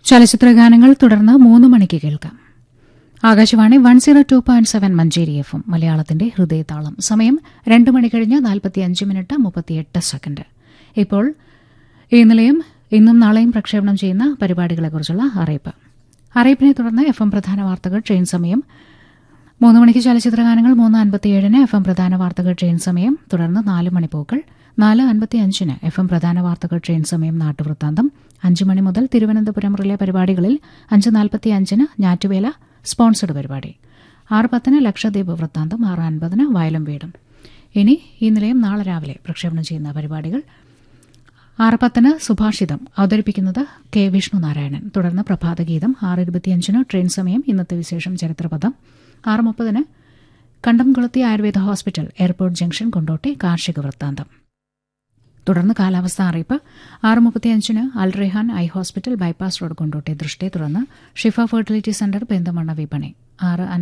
ചലച്ചിത്ര ഗാനങ്ങൾ തുടർന്ന് മൂന്ന് മണിക്ക് കേൾക്കാം Akashvani one zero two point seven Manjeri F M മലയാളത്തിന്റെ ഹൃദയതാളം സമയം രണ്ട് മണി കഴിഞ്ഞ് നാൽപ്പത്തിയഞ്ച് മിനിറ്റ് മുപ്പത്തിയെട്ട് സെക്കൻഡ് ഇപ്പോൾ ഈ നിലയം ഇന്നും നാളെയും പ്രക്ഷേപണം ചെയ്യുന്ന പരിപാടികളെക്കുറിച്ചുള്ള അറിയിപ്പ് അറിയിപ്പിനെ തുടർന്ന് എഫ് എം പ്രധാന വാർത്തകൾ ട്രെയിൻ സമയം മൂന്ന് മണിക്ക് ചലച്ചിത്ര ഗാനങ്ങൾ മൂന്ന് അൻപത്തിയേഴിന് എഫ് എം പ്രധാന വാർത്തകൾ ട്രെയിൻ സമയം തുടർന്ന് നാല് മണിപ്പൂക്കൾ നാല് അൻപത്തിയഞ്ചിന് എഫ് എം പ്രധാന വാർത്തകൾ ട്രെയിൻ സമയം നാട്ടുവൃത്താന്തം അഞ്ച് മണി മുതൽ തിരുവനന്തപുരം റിലേ പരിപാടികളിൽ അഞ്ച് നാൽപ്പത്തിയഞ്ചിന് ഞാറ്റുവേല സ്പോൺസർഡ് പരിപാടി ആറ് പത്തിന് ലക്ഷദ്വീപ് വൃത്താന്തം ആറ് അൻപതിന് വയലും വീടും ഇനി ഈ നിലയം നാളെ രാവിലെ പ്രക്ഷേപണം ചെയ്യുന്ന പരിപാടികൾ ആറ് പത്തിന് സുഭാഷിതം അവതരിപ്പിക്കുന്നത് കെ വിഷ്ണുനാരായണൻ തുടർന്ന് പ്രഭാതഗീതം ആറ് ഇരുപത്തിയഞ്ചിന് ട്രെയിൻ സമയം ഇന്നത്തെ വിശേഷം ചരിത്രപദം ആറ് മുപ്പതിന് കണ്ടംകുളത്തി Ayurveda hospital airport junction Kondotty കാർഷിക വൃത്താന്തം തുടർന്ന് കാലാവസ്ഥ അറിയിപ്പ് ആറ് മുപ്പത്തിയഞ്ചിന് Alrehan eye hospital bypass road Kondotty Drishti തുടർന്ന് ഷിഫ ഫെർട്ടിലിറ്റി സെന്റർ പെന്തമണ്ണ വിപണി ആറ്